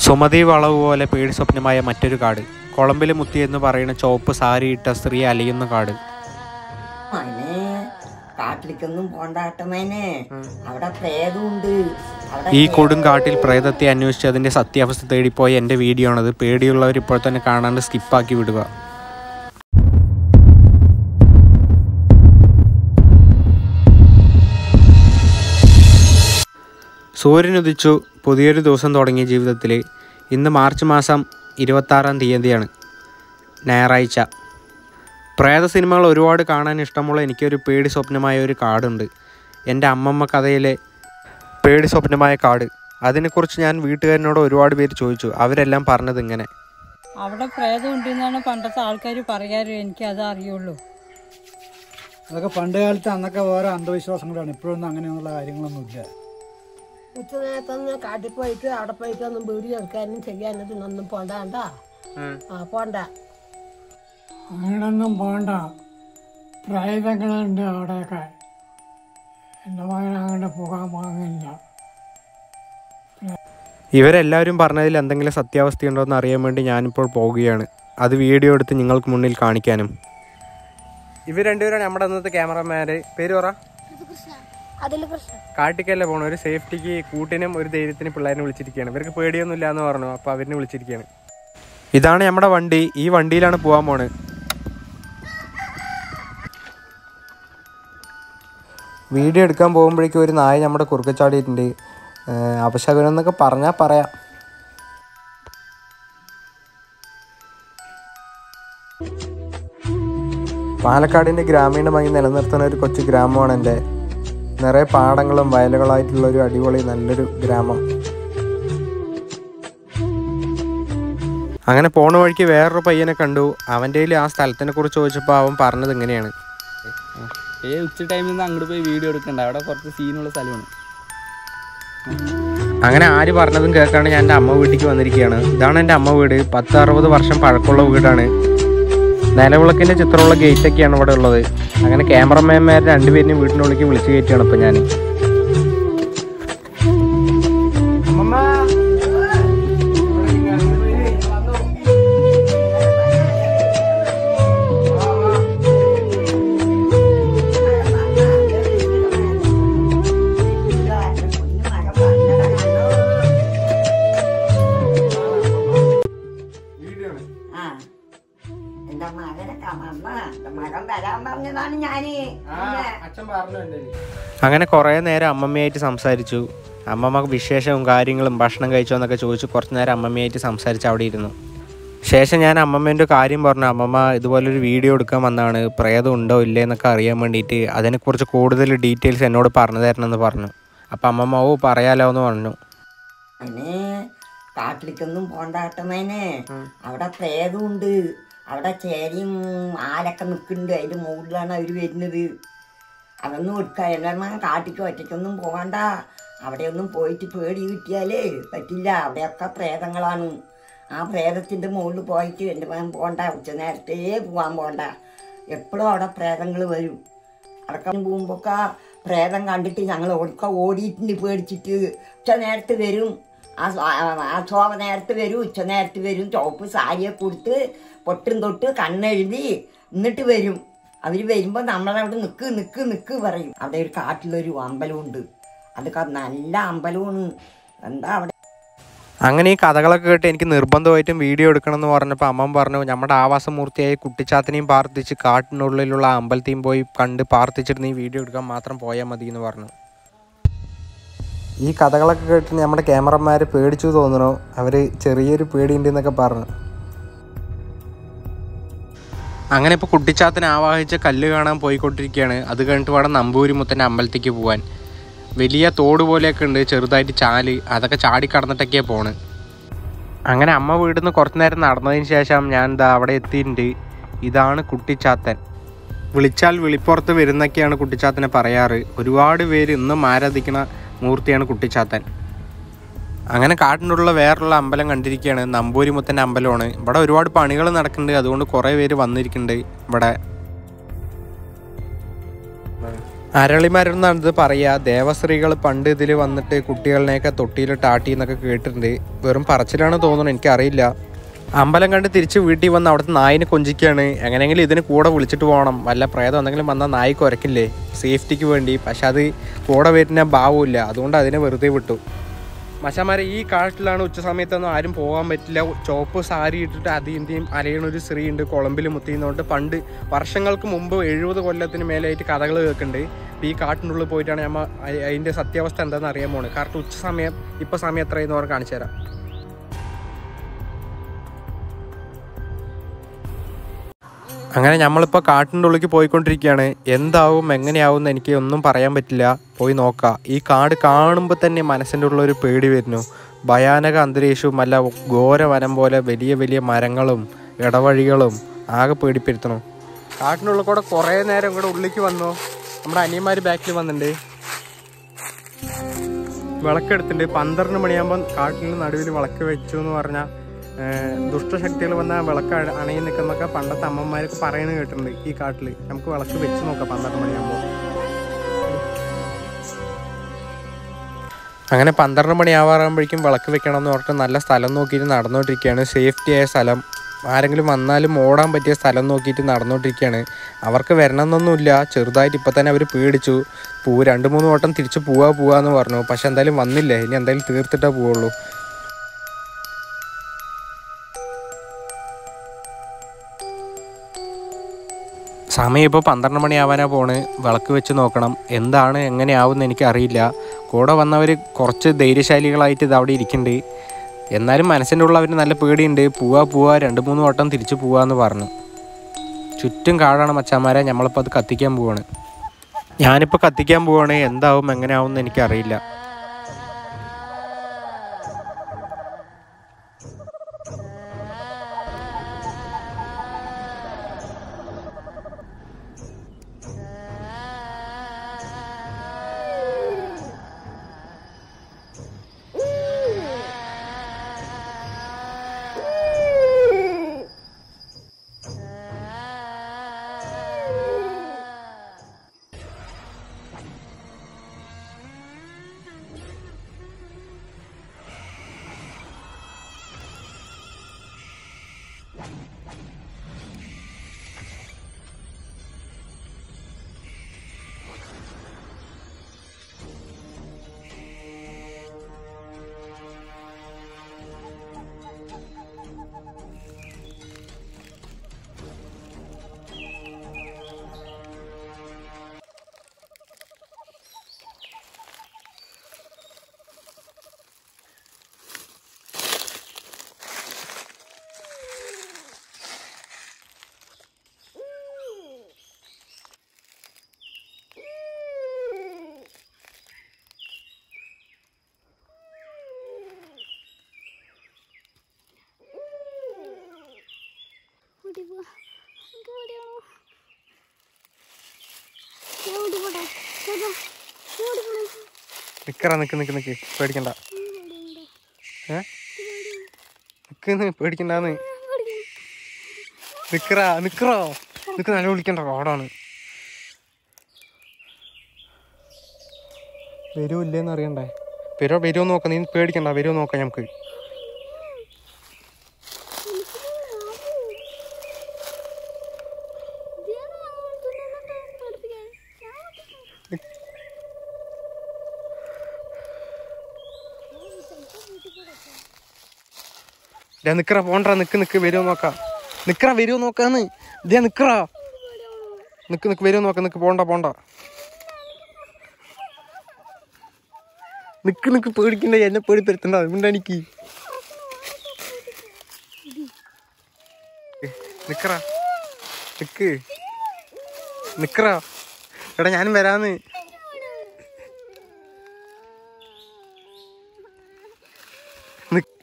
സുമതി വളവ് പോലെ പേടി സ്വപ്നമായ മറ്റൊരു കാട് കൊളമ്പിൽ മുത്തി എന്ന് പറയുന്ന ചുവപ്പ് സാരി ഇട്ട സ്ത്രീ അലയുന്ന കാട് മോനെ കാട്ടിലേക്കൊന്നും പോണ്ടാട്ടമേനെ അവിടെ പ്രേതമുണ്ട് അവിടെ ഈ കൊടും കാട്ടിൽ പ്രേതത്തെ അന്വേഷിച്ച് അതിൻ്റെ സത്യാവസ്ഥ തേടിപ്പോയ എൻ്റെ വീഡിയോ ആണത് പേടിയുള്ളവർ ഇപ്പോൾ തന്നെ കാണാണ്ട് സ്കിപ്പാക്കി വിടുക സൂര്യനുദിച്ചു പുതിയൊരു ദിവസം തുടങ്ങിയ ജീവിതത്തിൽ ഇന്ന് മാർച്ച് മാസം ഇരുപത്താറാം തീയതിയാണ് ഞായറാഴ്ച പ്രേത സിനിമകൾ ഒരുപാട് കാണാൻ ഇഷ്ടമുള്ള എനിക്കൊരു പേടി സ്വപ്നമായ ഒരു കാടുണ്ട് എൻ്റെ അമ്മമ്മ കഥയിലെ പേടി സ്വപ്നമായ കാട് അതിനെക്കുറിച്ച് ഞാൻ വീട്ടുകാരനോട് ഒരുപാട് പേര് ചോദിച്ചു അവരെല്ലാം പറഞ്ഞത് ഇങ്ങനെ അവിടെ പ്രേതം ഉണ്ടെന്നാണ് പണ്ടത്തെ ആൾക്കാർ പറയാറ് എനിക്ക് അത് അറിയുള്ളൂ അതൊക്കെ പണ്ട് കാലത്ത് അന്നൊക്കെ ഓരോ അന്ധവിശ്വാസങ്ങളാണ് ഇപ്പോഴൊന്നും അങ്ങനെയുള്ള കാര്യങ്ങളൊന്നും ഇല്ല ഉച്ചനേരത്തൊന്ന് കാട്ടിൽ പോയിട്ട് അവിടെ പോയിട്ട് ഒന്നും വീട് എടുക്കാനും ചെയ്യാനും ഒന്നും പോണ്ടാണ്ട ആ പോണ്ട അങ്ങനൊന്നും പോണ്ട പ്രേതങ്ങളുണ്ട് അവിടെയൊക്കെ എൻ്റെ മകൻ അങ്ങോട്ട് പോകാൻ പാകില്ല ഇവരെല്ലാവരും പറഞ്ഞതിൽ എന്തെങ്കിലും സത്യാവസ്ഥയുണ്ടോ എന്ന് അറിയാൻ വേണ്ടി ഞാനിപ്പോൾ പോവുകയാണ് അത് വീഡിയോ എടുത്ത് നിങ്ങൾക്ക് മുന്നിൽ കാണിക്കാനും ഇവർ രണ്ടുപേരാണ് നമ്മുടെ അന്നത്തെ ക്യാമറമാര് പേര് പറ അതിൽ പ്രശ്നം കാട്ടിക്കല്ല പോണു ഒരു സേഫ്റ്റിക്ക് കൂട്ടിനും ഒരു ധൈര്യത്തിന് പിള്ളേരെ വിളിച്ചിരിക്കുകയാണ് ഇവർക്ക് പേടിയൊന്നും ഇല്ല എന്ന് പറഞ്ഞു അപ്പോൾ അവരിനെ വിളിച്ചിരിക്കുകയാണ് ഇതാണ് നമ്മുടെ വണ്ടി ഈ വണ്ടിയിലാണ് പോകാൻ പോണ് വീഡിയോ എടുക്കാൻ പോകുമ്പോഴേക്കും ഒരു നായ നമ്മുടെ കുറുക്കെ ചാടിയിട്ടുണ്ട് ഏഹ് അപശകുനം എന്നൊക്കെ പറഞ്ഞാൽ പറയാം പാലക്കാടിൻ്റെ ഗ്രാമീണ ഭംഗി നിലനിർത്തുന്ന ഒരു കൊച്ചു ഗ്രാമമാണ് എൻ്റെ നിറയെ പാടങ്ങളും വയലുകളായിട്ടുള്ള ഒരു അടിപൊളി നല്ലൊരു ഗ്രാമം അങ്ങനെ പോണ വഴിക്ക് വേറൊരു പയ്യനെ കണ്ടു അവൻ്റെ കയ്യിൽ ആ സ്ഥലത്തിനെ കുറിച്ച് ചോദിച്ചപ്പോൾ അവൻ പറഞ്ഞത് ഇങ്ങനെയാണ് ഏ ഉച്ച ടൈമിൽ നിന്ന് അങ്ങോട്ട് പോയി വീഡിയോ എടുക്കണ്ട അവിടെ കുറച്ച് സീനുള്ള സ്ഥലമാണ് അങ്ങനെ ആര് പറഞ്ഞതും കേൾക്കാണ്ട് ഞാൻ എൻ്റെ അമ്മ വീട്ടിലേക്ക് വന്നിരിക്കുകയാണ് ഇതാണ് എൻ്റെ അമ്മ വീട് പത്ത് അറുപത് വർഷം പഴക്കമുള്ള വീടാണ് നിലവിളക്കിൻ്റെ ചിത്രമുള്ള ഗേറ്റൊക്കെയാണ് ഇവിടെ ഉള്ളത് അങ്ങനെ ക്യാമറമാൻമാർ രണ്ടുപേരിനും വീട്ടിനുള്ളിലേക്ക് വിളിച്ച് കയറ്റിയാണ് ഇപ്പം ഞാൻ ആ എന്റെ മകനെ കമർന്ന എന്റെ മകൻ വരാൻ പറഞ്ഞതാണ് ഞാന് പിന്നെ അങ്ങനെ കുറേ നേരം അമ്മമ്മയായിട്ട് സംസാരിച്ചു അമ്മമ്മ വിശേഷവും കാര്യങ്ങളും ഭക്ഷണം കഴിച്ചോ എന്നൊക്കെ ചോദിച്ചു കുറച്ച് നേരം അമ്മമ്മയായിട്ട് സംസാരിച്ച് അവിടെ ഇരുന്നു ശേഷം ഞാൻ അമ്മമ്മേൻ്റെ കാര്യം പറഞ്ഞു അമ്മമ്മ ഇതുപോലൊരു വീഡിയോ എടുക്കാൻ വന്നതാണ് പ്രേതം ഉണ്ടോ ഇല്ലേ എന്നൊക്കെ അറിയാൻ വേണ്ടിയിട്ട് അതിനെക്കുറിച്ച് കൂടുതൽ ഡീറ്റെയിൽസ് എന്നോട് പറഞ്ഞു തരണമെന്ന് പറഞ്ഞു അപ്പം അമ്മമ്മ ഓ പറയാലോ എന്ന് പറഞ്ഞു അതിന് കാട്ടിലേക്കൊന്നും പോണ്ടാട്ടമേനെ അവിടെ പ്രേതമുണ്ട് അവിടെ ചേരിയും ആലൊക്കെ നിൽക്കുന്നുണ്ട് അതിന്റെ മുകളിലാണ് അവര് വരുന്നത് അതൊന്നും എടുക്കുക എൻ്റെ മകൻ കാട്ടിക്ക് ഒറ്റയ്ക്കൊന്നും പോകണ്ട അവിടെയൊന്നും പോയിട്ട് പേടി കിട്ടിയാലേ പറ്റില്ല അവിടെയൊക്കെ പ്രേതങ്ങളാണ് ആ പ്രേതത്തിന്റെ മുകളിൽ പോയിട്ട് എൻ്റെ മകൻ പോകണ്ട ഉച്ച നേരത്തേ പോകാൻ പോകണ്ട എപ്പോഴും അവിടെ പ്രേതങ്ങൾ വരും അടക്കം പോകുമ്പോഴൊക്കെ പ്രേതം കണ്ടിട്ട് ഞങ്ങൾ ഓടിക്ക ഓടിയിട്ടുണ്ട് പേടിച്ചിട്ട് ഉച്ച നേരത്ത് വരും ആ സ- ആ- ആ ശോഭ നേരത്ത് വരും ഉച്ച നേരത്ത് വരും ചുവപ്പ് സാരിയെ കൊടുത്ത് പൊട്ടും തൊട്ട് കണ്ണെഴുതി എന്നിട്ട് വരും അവർ വരുമ്പോൾ നമ്മളവിടെ നിൽക്ക് നിൽക്ക് നിൽക്ക് പറയും അവിടെ ഒരു കാട്ടിലൊരു അമ്പലമുണ്ട് അതൊക്കെ നല്ല അമ്പലമാണ് എന്താ അവിടെ അങ്ങനെ ഈ കഥകളൊക്കെ കേട്ട് എനിക്ക് നിർബന്ധമായിട്ടും വീഡിയോ എടുക്കണം എന്ന് പറഞ്ഞപ്പോൾ അമ്മ പറഞ്ഞു നമ്മുടെ ആവാസമൂർത്തിയായ കുട്ടിച്ചാത്തനെയും പ്രാർത്ഥിച്ച് കാട്ടിനുള്ളിലുള്ള ആ അമ്പലത്തെയും പോയി കണ്ട് പ്രാർത്ഥിച്ചിട്ട് നീ വീഡിയോ എടുക്കാൻ മാത്രം പോയാൽ മതി എന്ന് പറഞ്ഞു ഈ കഥകളൊക്കെ കേട്ട് നമ്മുടെ ക്യാമറമാർ പേടിച്ചു തോന്നണു അവർ ചെറിയൊരു പേടിയുണ്ട് എന്നൊക്കെ പറഞ്ഞു അങ്ങനെ ഇപ്പോൾ കുട്ടിച്ചാത്തനെ ആവാഹിച്ച കല്ല് കാണാൻ പോയിക്കൊണ്ടിരിക്കുകയാണ് അത് കഴിഞ്ഞിട്ട് വേണം നമ്പൂരി മുത്തൻ്റെ അമ്പലത്തേക്ക് പോകാൻ വലിയ തോട് പോലെയൊക്കെ ഉണ്ട് ചെറുതായിട്ട് ചാല് അതൊക്കെ ചാടി കടന്നിട്ടൊക്കെയാണ് പോണ് അങ്ങനെ അമ്മ വീട്ടിൽ നിന്ന് കുറച്ച് നേരം നടന്നതിന് ശേഷം ഞാൻ എന്താ അവിടെ എത്തിയിട്ടുണ്ട് ഇതാണ് കുട്ടിച്ചാത്തൻ വിളിച്ചാൽ വിളിപ്പുറത്ത് വരുന്നൊക്കെയാണ് കുട്ടിച്ചാത്തനെ പറയാറ് ഒരുപാട് പേര് ഇന്നും ആരാധിക്കുന്ന മൂർത്തിയാണ് കുട്ടിച്ചാത്തൻ അങ്ങനെ കാട്ടിനുള്ള വേറുള്ള അമ്പലം കണ്ടിരിക്കുകയാണ് നമ്പൂരിമുത്തൻ്റെ അമ്പലമാണ് ഇവിടെ ഒരുപാട് പണികൾ നടക്കുന്നുണ്ട് അതുകൊണ്ട് കുറേ പേര് വന്നിരിക്കുന്നുണ്ട് ഇവിടെ അരളിമരം ഇത് പറയുക ദേവസ്ത്രീകൾ പണ്ട് ഇതിൽ വന്നിട്ട് കുട്ടികളിനെയൊക്കെ തൊട്ടിയിലിട്ട് ആട്ടി എന്നൊക്കെ കേട്ടിട്ടുണ്ട് വെറും പറച്ചിലാണ് തോന്നുന്നു എനിക്കറിയില്ല അമ്പലം കണ്ട് തിരിച്ച് വീട്ടിൽ വന്ന് അവിടുത്തെ നായിനെ കൊഞ്ചിക്കുകയാണ് എങ്ങനെയെങ്കിലും ഇതിന് കൂടെ വിളിച്ചിട്ട് പോകണം വല്ല പ്രേതം എന്തെങ്കിലും വന്നാൽ നായി കുരക്കില്ലേ സേഫ്റ്റിക്ക് വേണ്ടി പക്ഷെ അത് കൂടെ വരുന്ന ഭാവമില്ല അതുകൊണ്ട് അതിനെ വെറുതെ വിട്ടു മച്ചാമാരെ ഈ കാട്ടിലാണ് ഉച്ച സമയത്തൊന്നും ആരും പോകാൻ പറ്റില്ല ചോപ്പ് സാരി ഇട്ടിട്ട് അതിന്റെയും അലയണ ഒരു സ്ത്രീ ഉണ്ട് കുളമ്പിൽ മുത്തിയുന്നതുകൊണ്ട് പണ്ട് വർഷങ്ങൾക്ക് മുമ്പ് എഴുപത് കൊല്ലത്തിന് മേലായിട്ട് കഥകൾ കേൾക്കുന്നുണ്ട് അപ്പോൾ ഈ കാട്ടിൻ്റെ ഉള്ളിൽ പോയിട്ടാണ് നമ്മൾ അതിൻ്റെ സത്യാവസ്ഥ എന്താണെന്ന് അറിയാൻ പോണത് കറക്റ്റ് ഉച്ച സമയം ഇപ്പോൾ സമയം എത്രയെന്ന് പറഞ്ഞ് കാണിച്ചു തരാം അങ്ങനെ നമ്മളിപ്പോൾ കാട്ടിൻ്റെ ഉള്ളിലേക്ക് പോയിക്കൊണ്ടിരിക്കുകയാണ് എന്താവും എങ്ങനെയാവും എന്ന് എനിക്ക് ഒന്നും പറയാൻ പറ്റില്ല പോയി നോക്കാം ഈ കാട് കാണുമ്പോൾ തന്നെ മനസ്സിൻ്റെ ഉള്ളൊരു പേടി വരുന്നു ഭയാനക അന്തരീക്ഷവും അല്ല ഘോര വനം പോലെ വലിയ വലിയ മരങ്ങളും ഇടവഴികളും ആകെ പേടിപ്പെടുത്തണം കാട്ടിനുള്ളിൽ കൂടെ കുറേ നേരം ഇവിടെ ഉള്ളിലേക്ക് വന്നു നമ്മുടെ അനിയന്മാർ ബാക്കിൽ വന്നിട്ടുണ്ട് വിളക്കെടുത്തിട്ടുണ്ട് പന്ത്രണ്ട് മണിയാകുമ്പോൾ കാട്ടിൽ നടുവിൽ വിളക്ക് വെച്ചു എന്ന് പറഞ്ഞാൽ ദുഷ്ടശക്തികൾ വന്ന വിളക്ക് അണ- അണയിൽ നിൽക്കുന്നൊക്കെ പണ്ടത്തെ അമ്മമാരൊക്കെ പറയുന്നത് കേട്ടിട്ടുണ്ട് ഈ കാട്ടിൽ നമുക്ക് വിളക്ക് വെച്ച് നോക്കാം പന്ത്രണ്ട് മണിയാകുമ്പോൾ അങ്ങനെ പന്ത്രണ്ട് മണിയാവാറാകുമ്പോഴേക്കും വിളക്ക് വെക്കണം എന്ന് പറഞ്ഞിട്ട് നല്ല സ്ഥലം നോക്കിയിട്ട് നടന്നുകൊണ്ടിരിക്കുകയാണ് സേഫ്റ്റി ആയ സ്ഥലം ആരെങ്കിലും വന്നാലും ഓടാൻ പറ്റിയ സ്ഥലം നോക്കിയിട്ട് നടന്നുകൊണ്ടിരിക്കുകയാണ് അവർക്ക് വരണമെന്നൊന്നുമില്ല ചെറുതായിട്ട് ഇപ്പം തന്നെ അവർ പേടിച്ചു പൂ രണ്ട് മൂന്ന് വട്ടം തിരിച്ച് പോവാ പോവാന്ന് പറഞ്ഞു പക്ഷെ എന്തായാലും വന്നില്ല ഇനി എന്തായാലും തീർത്തിട്ടേ പോവുള്ളൂ സമയം ഇപ്പോൾ പന്ത്രണ്ട് മണിയാവാനാ പോണ് വിളക്ക് വെച്ച് നോക്കണം എന്താണ് എങ്ങനെയാവുമെന്ന് എനിക്കറിയില്ല കൂടെ വന്നവർ കുറച്ച് ധൈര്യശാലികളായിട്ട് ഇത് അവിടെ ഇരിക്കുന്നുണ്ട് എന്നാലും മനസ്സിൻ്റെ ഉള്ള അവർ നല്ല പേടിയുണ്ട് പോവാ പോവാ രണ്ട് മൂന്ന് വട്ടം തിരിച്ചു പോവാന്ന് പറഞ്ഞു ചുറ്റും കാടാണ് മച്ചാന്മാരെ നമ്മളിപ്പോൾ അത് കത്തിക്കാൻ പോവാണ് ഞാനിപ്പോൾ കത്തിക്കാൻ പോവാണ് എന്താവും എങ്ങനെയാവും എന്ന് എനിക്കറിയില്ല ഓടി പോ എനിക്ക് ഓടിയാണോ ഞാൻ ഓടി പോട്ടെ ചേട്ടാ ഞാൻ ഓടി പോണേ നിക്കറാ നിക്ക് നിക്ക് നിക്ക് പേടിക്കണ്ട ഏ നിക്ക് പേടിക്കണ്ടാന്ന് നിക്കറാ നിക്കറോ നിക്ക് നല്ല വിളിക്കണ്ട റോഡാണ് വരുമോ ഇല്ലേന്ന് അറിയണ്ടേ വരുമോ വരുമോ നോക്കാം നീ പേടിക്കണ്ട വരുമോ നോക്കാം നമുക്ക് ദേ നിക്കറാ പോണ്ടാ നിക്ക് നിക്ക് വരുമോ നോക്കാം നിക്കറാ വരുമോ നോക്കാന്ന് ദേ നിക്കറാ നിക്ക് നിക്ക് വരുമോ നോക്കാം നിക്ക് പോണ്ട പോണ്ട നിക്ക് നിക്ക് പേടിക്കണ്ട എന്നെ പേടിപ്പെടുത്തണ്ട അതുകൊണ്ട് എനിക്ക് നിക്കറാ നിക്ക് നിക്കറാ എടാ ഞാനും വരാന്ന് നിക്ക്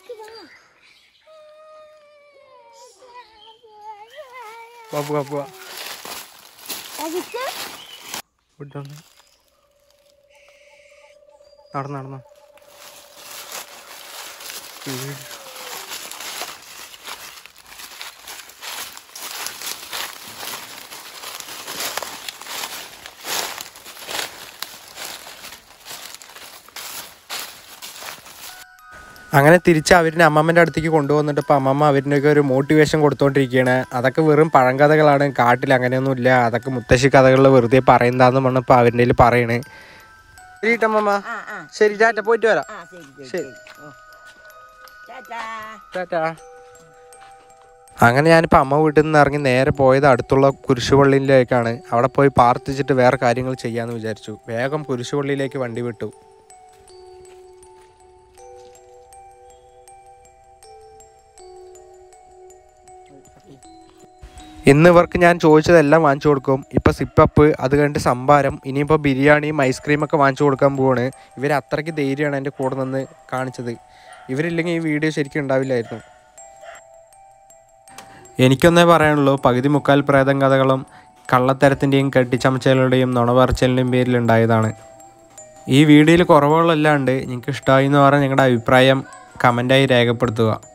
വാ പോവാ പോവാ വിട്ടോണ്ട് നടന്നു നടന്നു അങ്ങനെ തിരിച്ച് അവരിനെ അമ്മമ്മൻ്റെ അടുത്തേക്ക് കൊണ്ടുവന്നിട്ട് ഇപ്പോൾ അമ്മമ്മ അവരിനൊക്കെ ഒരു മോട്ടിവേഷൻ കൊടുത്തുകൊണ്ടിരിക്കുകയാണ് അതൊക്കെ വെറും പഴങ്കഥകളാണ് കാട്ടിൽ അങ്ങനെയൊന്നും ഇല്ല അതൊക്കെ മുത്തശ്ശി കഥകളിൽ വെറുതെ പറയുന്നതാന്ന് പറഞ്ഞ് ഇപ്പോൾ അവരുടെ കയ്യിൽ പറയണേ ശരി അമ്മമ്മ ആ ആ ശരി ചാറ്റ പോയിട്ട് വരാം ആ ശരി ശരി ശരി. ശരി ഓ. ടാറ്റാ. ടാറ്റാ അങ്ങനെ ഞാനിപ്പോൾ അമ്മ വീട്ടിൽ നിന്ന് ഇറങ്ങി നേരെ പോയത് അടുത്തുള്ള കുരിശുപള്ളിയിലേക്കാണ് അവിടെ പോയി പ്രാർത്ഥിച്ചിട്ട് വേറെ കാര്യങ്ങൾ ചെയ്യാമെന്ന് വിചാരിച്ചു വേഗം കുരിശുപള്ളിയിലേക്ക് വണ്ടി വിട്ടു ഇന്ന് ഇവർക്ക് ഞാൻ ചോദിച്ചതെല്ലാം വാങ്ങിച്ചു കൊടുക്കും ഇപ്പോൾ സിപ്പപ്പ് അത് കഴിഞ്ഞിട്ട് സംഭാരം ഇനിയിപ്പോൾ ബിരിയാണിയും ഐസ്ക്രീമൊക്കെ വാങ്ങിച്ചു കൊടുക്കാൻ പോവാണ് ഇവർ അത്രയ്ക്ക് ധൈര്യമാണ് എൻ്റെ കൂടെ നിന്ന് കാണിച്ചത് ഇവരില്ലെങ്കിൽ ഈ വീഡിയോ ശരിക്കും ഉണ്ടാവില്ലായിരുന്നു എനിക്കൊന്നേ പറയാനുള്ളൂ പകുതി മുക്കാൽ പ്രേതം കഥകളും കള്ളത്തരത്തിൻ്റെയും കെട്ടിച്ചമച്ചലുടെയും നുണപറച്ചലിൻ്റെയും പേരിലുണ്ടായതാണ് ഈ വീഡിയോയിൽ കുറവുകളെല്ലാം ഉണ്ട് നിങ്ങൾക്ക് ഇഷ്ടമായി എന്ന് പറഞ്ഞാൽ നിങ്ങളുടെ അഭിപ്രായം കമൻറ്റായി രേഖപ്പെടുത്തുക